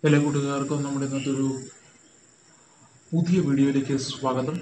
എല്ലാ കൂട്ടുകാർക്കും നമ്മുടെ ഇന്നത്തെ ഒരു പുതിയ വീഡിയോയിലേക്ക് സ്വാഗതം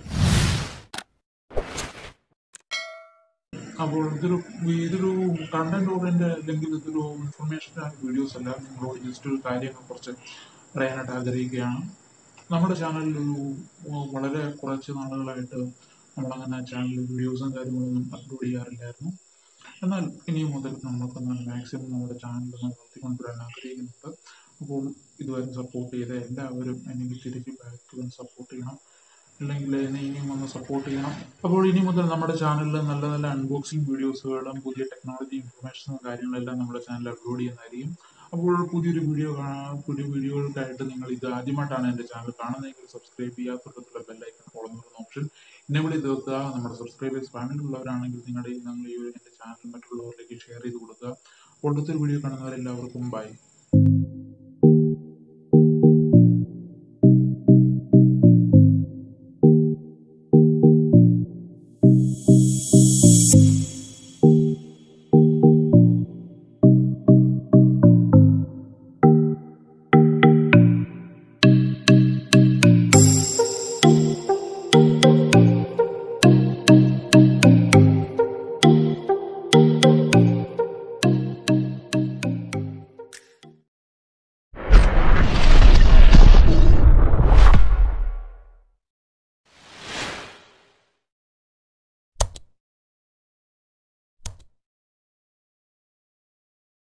അപ്പോൾ ഇതൊരു ഇതൊരു കണ്ടന്റ് ഓറിയന്റ് അല്ലെങ്കിൽ ഇതൊരു ഇൻഫർമേഷൻ വീഡിയോസ് അല്ല നിങ്ങളോട് ജസ്റ്റ് ഒരു കാര്യങ്ങൾ കുറച്ച് പറയാനായിട്ട് ആഗ്രഹിക്കുകയാണ് നമ്മുടെ ചാനലിൽ ഒരു വളരെ കുറച്ച് നാളുകളായിട്ട് നമ്മളങ്ങനെ ചാനലിൽ വീഡിയോസും കാര്യങ്ങളൊന്നും അപ്ലോഡ് ചെയ്യാറില്ലായിരുന്നു എന്നാൽ ഇനി മുതൽ നമ്മൾക്കൊന്ന് മാക്സിമം നമ്മുടെ ചാനൽ വളർത്തിക്കൊണ്ടുവരാൻ ആഗ്രഹിക്കുന്നുണ്ട് അപ്പോൾ ഇതുവരെ സപ്പോർട്ട് ചെയ്ത എല്ലാവരും എനിക്ക് തിരിച്ച് ബാക്ക് വന്ന് സപ്പോർട്ട് ചെയ്യണം അല്ലെങ്കിൽ എന്നെ ഇനിയും ഒന്ന് സപ്പോർട്ട് ചെയ്യണം അപ്പോൾ ഇനി മുതൽ നമ്മുടെ ചാനലിൽ നല്ല നല്ല അൺബോക്സിങ് വീഡിയോസുകളും പുതിയ ടെക്നോളജി ഇൻഫർമേഷനും കാര്യങ്ങളെല്ലാം നമ്മുടെ ചാനലിൽ അപ്ലോഡ് ചെയ്യുന്നതായിരിക്കും അപ്പോൾ പുതിയൊരു വീഡിയോ കാണാൻ പുതിയ വീഡിയോകൾക്കായിട്ട് നിങ്ങൾ ഇത് ആദ്യമായിട്ടാണ് എൻ്റെ ചാനൽ കാണുന്നതെങ്കിൽ സബ്സ്ക്രൈബ് ചെയ്യുക തൊട്ടടുത്തുള്ള ബെല്ലൈക്കൺ ഫോളോ ചെയ്യുന്ന ഓപ്ഷൻ എന്നെ തീർക്കുക നമ്മുടെ സബ്സ്ക്രൈബേഴ്സ് ഫാമിലിയുള്ളവരാണെങ്കിൽ നിങ്ങളുടെ നിങ്ങൾ ഈ ഒരു എൻ്റെ ചാനൽ മറ്റുള്ളവരിലേക്ക് ഷെയർ ചെയ്ത് കൊടുക്കുക അടുത്തൊരു വീഡിയോ കാണുന്നവരെല്ലാവർക്കും ബൈ